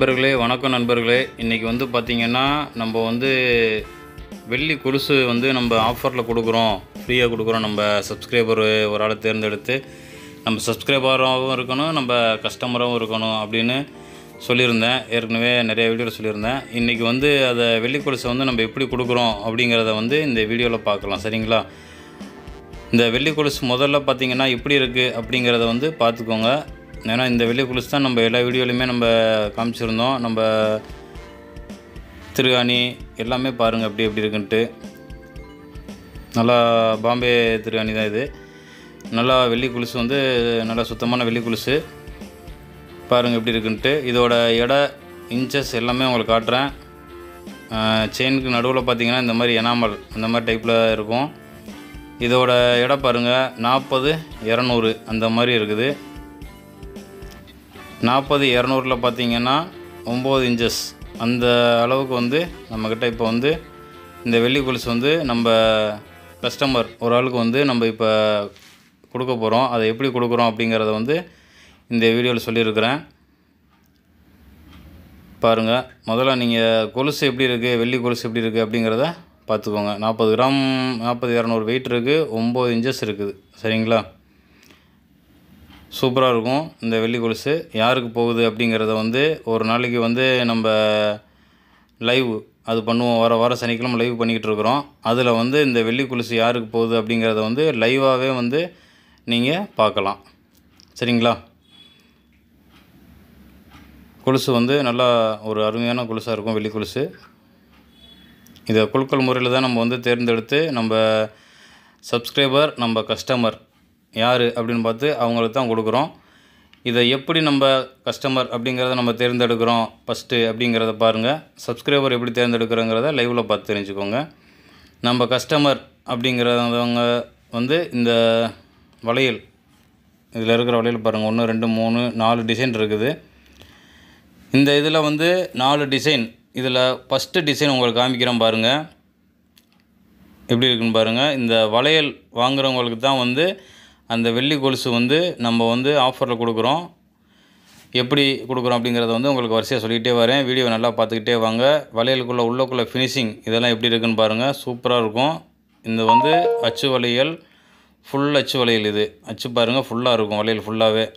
நண்பர்களே வணக்கம் நண்பர்களே இன்றைக்கி வந்து பார்த்திங்கன்னா நம்ம வந்து வெள்ளி கொலுசு வந்து நம்ம ஆஃபரில் கொடுக்குறோம் ஃப்ரீயாக கொடுக்குறோம் நம்ம சப்ஸ்கிரைபர் ஒரு ஆளை தேர்ந்தெடுத்து நம்ம சப்ஸ்கிரைபராகவும் இருக்கணும் நம்ம கஸ்டமராகவும் இருக்கணும் அப்படின்னு சொல்லியிருந்தேன் ஏற்கனவே நிறைய வீடியோவில் சொல்லியிருந்தேன் இன்றைக்கி வந்து அதை வெள்ளி கொலுசை வந்து நம்ம எப்படி கொடுக்குறோம் அப்படிங்கிறத வந்து இந்த வீடியோவில் பார்க்கலாம் சரிங்களா இந்த வெள்ளி கொலுசு முதல்ல பார்த்தீங்கன்னா எப்படி இருக்குது அப்படிங்கிறத வந்து பார்த்துக்கோங்க ஏன்னா இந்த வெள்ளி கொலுசு தான் நம்ம எல்லா வீடியோலையுமே நம்ம காமிச்சிருந்தோம் நம்ம திருகாணி எல்லாமே பாருங்கள் எப்படி எப்படி இருக்குன்ட்டு நல்லா பாம்பே திருகாணி தான் இது நல்லா வெள்ளி கொலுசு வந்து நல்லா சுத்தமான வெள்ளி கொலுசு பாருங்கள் எப்படி இருக்குன்ட்டு இதோட எடை இன்ச்சஸ் எல்லாமே உங்களுக்கு காட்டுறேன் செயினுக்கு நடுவில் பார்த்தீங்கன்னா இந்த மாதிரி எனாமல் அந்த மாதிரி டைப்பில் இருக்கும் இதோட எடை பாருங்கள் நாற்பது இரநூறு அந்த மாதிரி இருக்குது நாற்பது இரநூறில் பார்த்தீங்கன்னா ஒம்பது இன்ச்சஸ் அந்த அளவுக்கு வந்து நம்மக்கிட்ட இப்போ வந்து இந்த வெள்ளி கொலுசு வந்து நம்ம கஸ்டமர் ஒரு ஆளுக்கு வந்து நம்ம இப்போ கொடுக்க போகிறோம் அதை எப்படி கொடுக்குறோம் அப்படிங்கிறத வந்து இந்த வீடியோவில் சொல்லியிருக்கிறேன் பாருங்கள் முதல்ல நீங்கள் கொலுசு எப்படி இருக்குது வெள்ளி கொலுசு எப்படி இருக்குது அப்படிங்கிறத பார்த்துக்கோங்க நாற்பது கிராம் நாற்பது இரநூறு வெயிட் இருக்குது ஒம்பது இன்ச்சஸ் இருக்குது சரிங்களா சூப்பராக இருக்கும் இந்த வெள்ளி கொலுசு யாருக்கு போகுது அப்படிங்கிறத வந்து ஒரு நாளைக்கு வந்து நம்ம லைவ் அது பண்ணுவோம் வர வார சனிக்கிழமை லைவ் பண்ணிக்கிட்டு இருக்கிறோம் அதில் வந்து இந்த வெள்ளி கொலுசு யாருக்கு போகுது அப்படிங்கிறத வந்து லைவாகவே வந்து நீங்கள் பார்க்கலாம் சரிங்களா கொலுசு வந்து நல்லா ஒரு அருமையான கொலுசாக இருக்கும் வெள்ளி கொலுசு இதை குழுக்கள் முறையில் தான் நம்ம வந்து தேர்ந்தெடுத்து நம்ம சப்ஸ்கிரைபர் நம்ம கஸ்டமர் யார் அப்படின்னு பார்த்து அவங்களுக்கு தான் கொடுக்குறோம் இதை எப்படி நம்ம கஸ்டமர் அப்படிங்கிறத நம்ம தேர்ந்தெடுக்கிறோம் ஃபஸ்ட்டு அப்படிங்கிறத பாருங்கள் சப்ஸ்கிரைபர் எப்படி தேர்ந்தெடுக்கிறோங்கிறத லைவில் பார்த்து தெரிஞ்சுக்கோங்க நம்ம கஸ்டமர் அப்படிங்கிறவங்க வந்து இந்த வளையல் இதில் இருக்கிற வளையல் பாருங்கள் ஒன்று ரெண்டு மூணு நாலு டிசைன் இருக்குது இந்த இதில் வந்து நாலு டிசைன் இதில் ஃபஸ்ட்டு டிசைன் உங்களுக்கு காமிக்கிறேன் பாருங்கள் எப்படி இருக்குன்னு பாருங்கள் இந்த வளையல் வாங்குறவங்களுக்கு தான் வந்து அந்த வெள்ளி கொலுசு வந்து நம்ம வந்து ஆஃபரில் கொடுக்குறோம் எப்படி கொடுக்குறோம் அப்படிங்கிறத வந்து உங்களுக்கு வரிசையாக சொல்லிகிட்டே வரேன் வீடியோ நல்லா பார்த்துக்கிட்டே வாங்க வளையலுக்குள்ளே உள்ளக்குள்ளே ஃபினிஷிங் இதெல்லாம் எப்படி இருக்குன்னு பாருங்கள் சூப்பராக இருக்கும் இந்த வந்து அச்சு வளையல் ஃபுல் அச்சு வளையல் இது அச்சு பாருங்கள் ஃபுல்லாக இருக்கும் வளையல் ஃபுல்லாகவே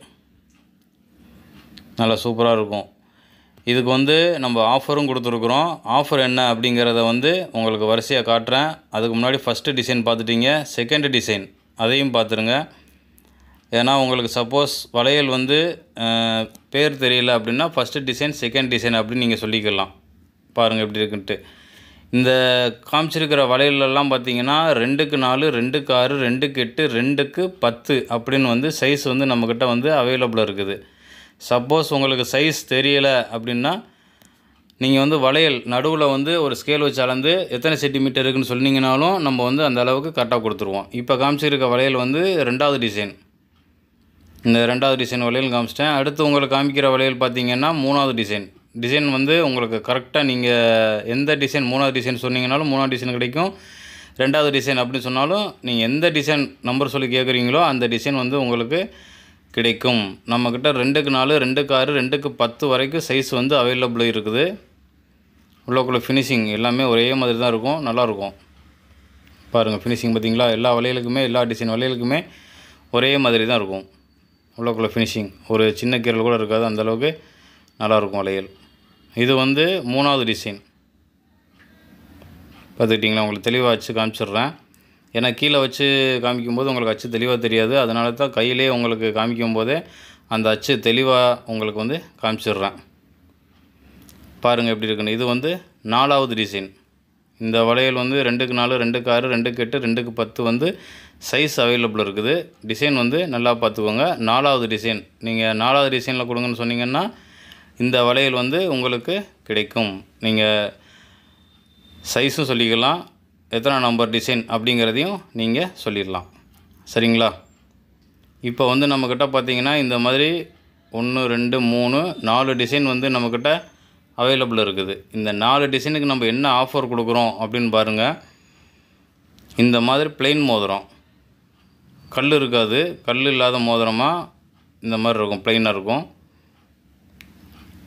நல்லா சூப்பராக இருக்கும் இதுக்கு வந்து நம்ம ஆஃபரும் கொடுத்துருக்குறோம் ஆஃபர் என்ன அப்படிங்கிறத வந்து உங்களுக்கு வரிசையாக காட்டுறேன் அதுக்கு முன்னாடி ஃபஸ்ட்டு டிசைன் பார்த்துட்டீங்க செகண்ட் டிசைன் அதையும் பார்த்துருங்க ஏன்னா உங்களுக்கு சப்போஸ் வளையல் வந்து அஹ், பேர் தெரியல அப்படின்னா ஃபஸ்ட்டு டிசைன் செகண்ட் டிசைன் அப்படின்னு நீங்கள் சொல்லிக்கலாம் பாருங்கள் எப்படி இருக்குன்ட்டு இந்த காமிச்சிருக்கிற வளையலெல்லாம் பார்த்தீங்கன்னா ரெண்டுக்கு நாலு ரெண்டுக்கு ஆறு ரெண்டுக்கு எட்டு ரெண்டுக்கு பத்து அப்படின்னு வந்து சைஸ் வந்து நம்மக்கிட்ட வந்து அவைலபிளாக இருக்குது சப்போஸ் உங்களுக்கு சைஸ் தெரியலை அப்படின்னா நீங்கள் வந்து வளையல் நடுவில் வந்து ஒரு ஸ்கேல் வச்சு அளந்து எத்தனை சென்டிமீட்டர் இருக்குன்னு சொன்னீங்கனாலும் நம்ம வந்து அந்த அளவுக்கு கரெக்டாக கொடுத்துருவோம் இப்போ காமிச்சிருக்க வளையல் வந்து ரெண்டாவது டிசைன் இந்த ரெண்டாவது டிசைன் வளையல் காமிச்சிட்டேன் அடுத்து உங்களுக்கு காமிக்கிற வளையல் பார்த்தீங்கன்னா மூணாவது டிசைன் டிசைன் வந்து உங்களுக்கு கரெக்டாக நீங்கள் எந்த டிசைன் மூணாவது டிசைன் சொன்னீங்கனாலும் மூணாவது டிசைன் கிடைக்கும் ரெண்டாவது டிசைன் அப்படின்னு சொன்னாலும் நீங்கள் எந்த டிசைன் நம்பர் சொல்லி கேட்குறீங்களோ அந்த டிசைன் வந்து உங்களுக்கு கிடைக்கும் நம்மக்கிட்ட ரெண்டுக்கு நாலு ரெண்டுக்கு ஆறு ரெண்டுக்கு பத்து வரைக்கும் சைஸ் வந்து அவைலபிள் இருக்குது உள்ளக்குள்ள ஃபினிஷிங் எல்லாமே ஒரே மாதிரி தான் இருக்கும் நல்லாயிருக்கும் பாருங்கள் ஃபினிஷிங் பார்த்தீங்களா எல்லா வளையலுக்குமே எல்லா டிசைன் வளையலுக்குமே ஒரே மாதிரி தான் இருக்கும் உள்ளக்குள்ள ஃபினிஷிங் ஒரு சின்ன கீரல் கூட இருக்காது அந்த அளவுக்கு நல்லாயிருக்கும் வளையல் இது வந்து மூணாவது டிசைன் பார்த்துக்கிட்டிங்களா உங்களுக்கு தெளிவாக வச்சு காமிச்சிடுறேன் ஏன்னா கீழே வச்சு காமிக்கும்போது உங்களுக்கு அச்சு தெளிவாக தெரியாது அதனால தான் கையிலே உங்களுக்கு காமிக்கும் போதே அந்த அச்சு தெளிவாக உங்களுக்கு வந்து காமிச்சிடுறேன் பாருங்கள் எப்படி இருக்குன்னு இது வந்து நாலாவது டிசைன் இந்த வளையல் வந்து ரெண்டுக்கு நாலு ரெண்டுக்கு ஆறு ரெண்டுக்கு எட்டு ரெண்டுக்கு பத்து வந்து சைஸ் அவைலபிள் இருக்குது டிசைன் வந்து நல்லா பார்த்துக்கோங்க நாலாவது டிசைன் நீங்கள் நாலாவது டிசைனில் கொடுங்கன்னு சொன்னீங்கன்னா இந்த வளையல் வந்து உங்களுக்கு கிடைக்கும் நீங்கள் சைஸும் சொல்லிக்கலாம் எத்தனை நம்பர் டிசைன் அப்படிங்கிறதையும் நீங்கள் சொல்லிடலாம் சரிங்களா இப்போ வந்து நம்மக்கிட்ட பார்த்தீங்கன்னா இந்த மாதிரி ஒன்று ரெண்டு மூணு நாலு டிசைன் வந்து நம்மக்கிட்ட அவைலபிள் இருக்குது இந்த நாலு டிசைனுக்கு நம்ம என்ன ஆஃபர் கொடுக்குறோம் அப்படின்னு பாருங்கள் இந்த மாதிரி plain மோதிரம் கல் இருக்காது கல் இல்லாத மோதிரமாக இந்த மாதிரி இருக்கும் ப்ளைனாக இருக்கும்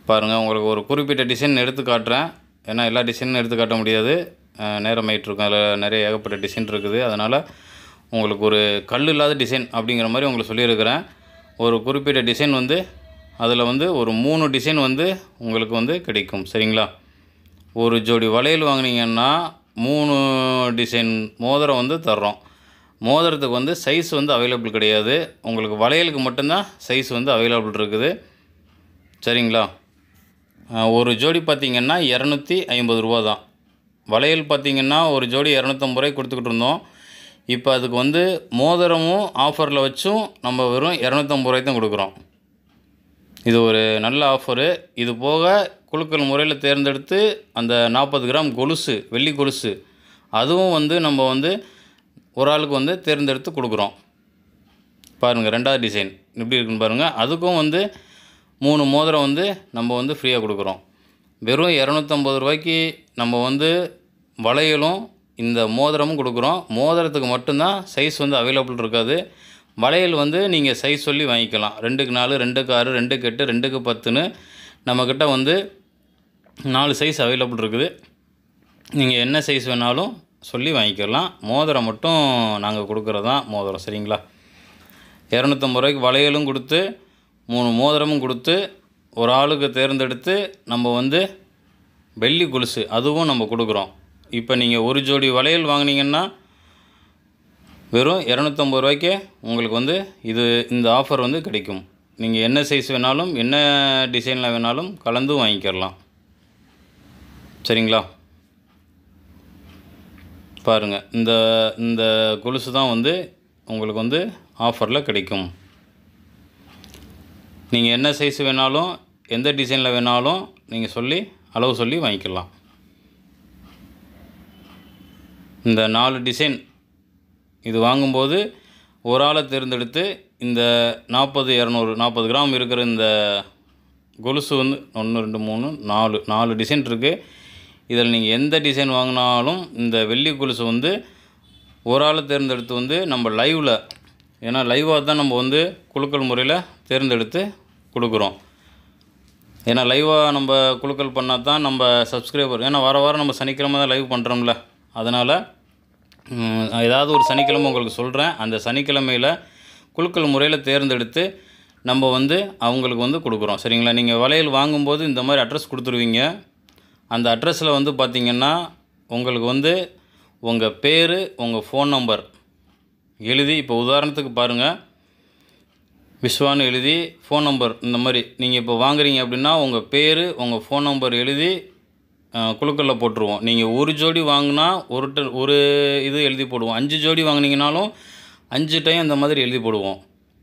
பாருங்கள் உங்களுக்கு ஒரு குறிப்பிட்ட டிசைன் எடுத்து காட்டுறேன் ஏன்னா எல்லா டிசைனும் எடுத்து காட்ட முடியாது அஹ், நேரம் ஆயிட்டு இருக்கும் அதில் நிறைய ஏகப்பட்ட டிசைன் இருக்குது அதனால் உங்களுக்கு ஒரு கல் இல்லாத டிசைன் அப்படிங்கிற மாதிரி உங்களுக்கு சொல்லியிருக்கிறேன் ஒரு குறிப்பிட்ட டிசைன் வந்து அதில் வந்து ஒரு மூணு டிசைன் வந்து உங்களுக்கு வந்து கிடைக்கும் சரிங்களா ஒரு ஜோடி வளையல் வாங்குனீங்கன்னா மூணு டிசைன் மோதிரம் வந்து தர்றோம் மோதிரத்துக்கு வந்து சைஸ் வந்து அவைலபிள் கிடையாது உங்களுக்கு வளையலுக்கு மட்டும்தான் சைஸ் வந்து அவைலபிள் இருக்குது சரிங்களா அஹ், ஒரு ஜோடி பார்த்திங்கன்னா இரநூத்தி ஐம்பது ரூபா தான் வளையல் பார்த்திங்கன்னா ஒரு ஜோடி இரநூத்தம்பது ரூபாய்க்கு கொடுத்துக்கிட்டு இருந்தோம் இப்போ அதுக்கு வந்து மோதிரமும் ஆஃபரில் வச்சும் நம்ம வெறும் இரநூத்தம்பது ரூபாய்க்கு தான் கொடுக்குறோம் இது ஒரு நல்ல ஆஃபரு இது போக குழுக்கள் முறையில் தேர்ந்தெடுத்து அந்த நாற்பது கிராம் கொலுசு வெள்ளி கொலுசு அதுவும் வந்து நம்ம வந்து ஒரு ஆளுக்கு வந்து தேர்ந்தெடுத்து கொடுக்குறோம் பாருங்கள் ரெண்டாவது டிசைன் எப்படி இருக்குன்னு பாருங்கள் அதுக்கும் வந்து மூணு மோதிரம் வந்து நம்ம வந்து ஃப்ரீயாக கொடுக்குறோம் வெறும் இரநூத்தம்பது ரூபாய்க்கு நம்ம வந்து வளையலும் இந்த மோதிரமும் கொடுக்குறோம் மோதிரத்துக்கு மட்டும்தான் சைஸ் வந்து அவைலபிள் இருக்காது வளையல் வந்து நீங்கள் சைஸ் சொல்லி வாங்கிக்கலாம் ரெண்டுக்கு நாலு ரெண்டுக்கு ஆறு ரெண்டுக்கு எட்டு ரெண்டுக்கு பத்துன்னு நம்மக்கிட்ட வந்து நாலு சைஸ் அவைலபிள் இருக்குது நீங்கள் என்ன சைஸ் வேணாலும் சொல்லி வாங்கிக்கலாம் மோதிரம் மட்டும் நாங்கள் கொடுக்குறது தான் மோதிரம் சரிங்களா இரநூத்தம்பது ரூபாய்க்கு வளையலும் கொடுத்து மூணு மோதிரமும் கொடுத்து ஒரு ஆளுக்கு தேர்ந்தெடுத்து நம்ம வந்து வெள்ளி கொலுசு அதுவும் நம்ம கொடுக்குறோம் இப்போ நீங்கள் ஒரு ஜோடி வளையல் வாங்குனீங்கன்னா வெறும் இரநூத்தம்பது ரூபாய்க்கே உங்களுக்கு வந்து இது இந்த ஆஃபர் வந்து கிடைக்கும் நீங்கள் என்ன சைஸ் வேணாலும் என்ன டிசைனில் வேணாலும் கலந்து வாங்கிக்கிறலாம் சரிங்களா பாருங்கள் இந்த இந்த கொலுசு தான் வந்து உங்களுக்கு வந்து ஆஃபரில் கிடைக்கும் நீங்கள் என்ன சைஸ் வேணாலும் எந்த டிசைனில் வேணாலும் நீங்கள் சொல்லி அளவு சொல்லி வாங்கிக்கலாம் இந்த நாலு டிசைன் இது வாங்கும்போது ஒரு ஆளை தேர்ந்தெடுத்து இந்த நாற்பது இரநூறு நாற்பது கிராம் இருக்கிற இந்த கொலுசு வந்து ஒன்று ரெண்டு மூணு நாலு நாலு டிசைன் இருக்குது இதில் நீங்கள் எந்த டிசைன் வாங்கினாலும் இந்த வெள்ளி கொலுசு வந்து ஒரு ஆளை தேர்ந்தெடுத்து வந்து நம்ம லைவில் ஏன்னா லைவாக தான் நம்ம வந்து குழுக்கள் முறையில் தேர்ந்தெடுத்து கொடுக்குறோம் ஏன்னா லைவாக நம்ம குழுக்கள் பண்ணால் தான் நம்ம சப்ஸ்கிரைபர் ஏன்னா வார வாரம் நம்ம சனிக்கிழமை தான் லைவ் பண்ணுறோம்ல அதனால் ம், ஏதாவது ஒரு சனிக்கிழமை உங்களுக்கு சொல்கிறேன் அந்த சனிக்கிழமையில் குழுக்கள் முறையில் தேர்ந்தெடுத்து நம்ம வந்து அவங்களுக்கு வந்து கொடுக்குறோம் சரிங்களா நீங்கள் வளையல் வாங்கும்போது இந்த மாதிரி அட்ரஸ் கொடுத்துருவீங்க அந்த அட்ரஸில் வந்து பார்த்திங்கன்னா உங்களுக்கு வந்து உங்கள் பேர் உங்கள் ஃபோன் நம்பர் எழுதி இப்போ உதாரணத்துக்கு பாருங்கள் விஸ்வான்னு எழுதி ஃபோன் நம்பர் இந்த மாதிரி நீங்கள் இப்போ வாங்குறீங்க அப்படின்னா உங்கள் பேர் உங்கள் ஃபோன் நம்பர் எழுதி குழுக்களில் போட்டுருவோம் நீங்கள் ஒரு ஜோடி வாங்கினா ஒரு ட ஒரு இது எழுதி போடுவோம் அஞ்சு ஜோடி வாங்குனீங்கனாலும் அஞ்சு டைம் இந்த மாதிரி எழுதி போடுவோம்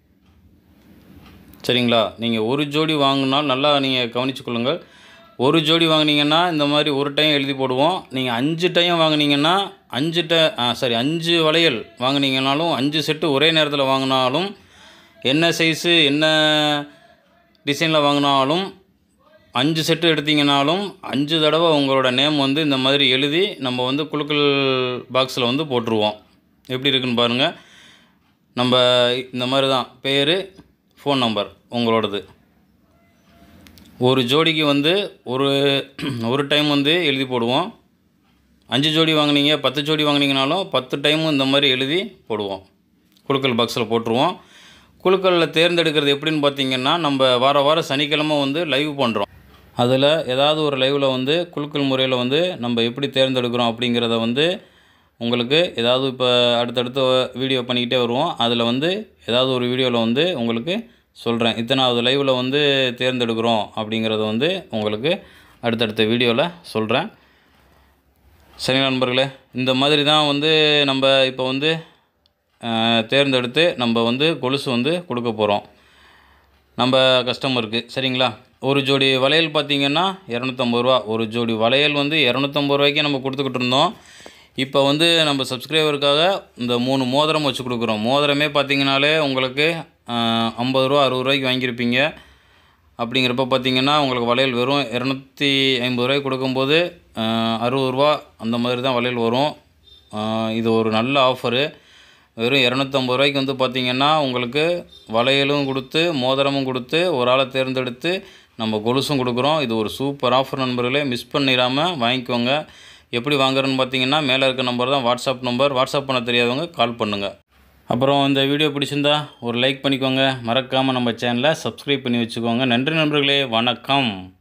சரிங்களா நீங்கள் ஒரு ஜோடி வாங்கினால் நல்லா நீங்கள் கவனிச்சு கொள்ளுங்கள் ஒரு ஜோடி வாங்குனீங்கன்னா இந்த மாதிரி ஒரு டைம் எழுதி போடுவோம் நீங்கள் அஞ்சு டைம் வாங்குனீங்கன்னா அஞ்சு ட சாரி அஞ்சு வளையல் வாங்குனீங்கனாலும் அஞ்சு செட்டு ஒரே நேரத்தில் வாங்கினாலும் என்ன சைஸு என்ன டிசைனில் வாங்கினாலும் அஞ்சு செட்டு எடுத்தீங்கனாலும் அஞ்சு தடவை உங்களோட நேம் வந்து இந்த மாதிரி எழுதி நம்ம வந்து குழுக்கள் பாக்ஸில் வந்து போட்டுருவோம் எப்படி இருக்குன்னு பாருங்கள் நம்ம இந்த மாதிரி தான் பேர் ஃபோன் நம்பர் உங்களோடது ஒரு ஜோடிக்கு வந்து ஒரு ஒரு டைம் வந்து எழுதி போடுவோம் அஞ்சு ஜோடி வாங்குனீங்க பத்து ஜோடி வாங்குனீங்கனாலும் பத்து டைமும் இந்த மாதிரி எழுதி போடுவோம் குழுக்கள் பாக்ஸில் போட்டுருவோம் குழுக்களில் தேர்ந்தெடுக்கிறது எப்படின்னு பார்த்தீங்கன்னா நம்ம வார வாரம் சனிக்கிழமை வந்து லைவ் பண்ணுறோம் அதில் ஏதாவது ஒரு லைவில் வந்து குழுக்கள் முறையில் வந்து நம்ம எப்படி தேர்ந்தெடுக்கிறோம் அப்படிங்கிறத வந்து உங்களுக்கு ஏதாவது இப்போ அடுத்தடுத்து வீடியோ பண்ணிக்கிட்டே வருவோம் அதில் வந்து ஏதாவது ஒரு வீடியோவில் வந்து உங்களுக்கு சொல்கிறேன் இத்தனாவது லைவில் வந்து தேர்ந்தெடுக்கிறோம் அப்படிங்கிறத வந்து உங்களுக்கு அடுத்தடுத்த வீடியோவில் சொல்கிறேன் சரி நண்பர்களே இந்த மாதிரி தான் வந்து நம்ம இப்போ வந்து அஹ், தேர்ந்தெடுத்து நம்ம வந்து கொலுசு வந்து கொடுக்க போகிறோம் நம்ம கஸ்டமருக்கு சரிங்களா ஒரு ஜோடி வளையல் பார்த்தீங்கன்னா இரநூத்தம்பது ரூபா ஒரு ஜோடி வளையல் வந்து இரநூத்தம்பது ரூபாய்க்கு நம்ம கொடுத்துக்கிட்டு இருந்தோம் இப்போ வந்து நம்ம சப்ஸ்கிரைபருக்காக இந்த மூணு மோதிரம் வச்சு கொடுக்குறோம் மோதிரமே பார்த்தீங்கனாலே உங்களுக்கு அஹ், ஐம்பது ரூபா அறுபது ரூபாய்க்கு வாங்கியிருப்பீங்க அப்படிங்கிறப்ப பார்த்தீங்கன்னா உங்களுக்கு வளையல் வெறும் இரநூத்தி ஐம்பது ரூபாய்க்கு கொடுக்கும்போது அஹ், அறுபது ரூபா அந்த மாதிரி தான் வளையல் வரும் அஹ், இது ஒரு நல்ல ஆஃபரு வெறும் இரநூத்தம்பது ரூபாய்க்கு வந்து பார்த்தீங்கன்னா உங்களுக்கு வளையலும் கொடுத்து மோதிரமும் கொடுத்து ஒரு ஆளை தேர்ந்தெடுத்து நம்ம கொலுசும் கொடுக்குறோம் இது ஒரு சூப்பர் ஆஃபர் நண்பர்களே மிஸ் பண்ணிடாமல் வாங்கிக்கோங்க எப்படி வாங்குறேன்னு பார்த்தீங்கன்னா மேலே இருக்க நம்பர் தான் வாட்ஸ்அப் நம்பர் வாட்ஸ்அப் பண்ண தெரியாதவங்க கால் பண்ணுங்கள் அப்புறம் இந்த வீடியோ பிடிச்சிருந்தா ஒரு லைக் பண்ணிக்கோங்க மறக்காமல் நம்ம சேனலை சப்ஸ்கிரைப் பண்ணி வச்சுக்கோங்க நன்றி நண்பர்களே வணக்கம்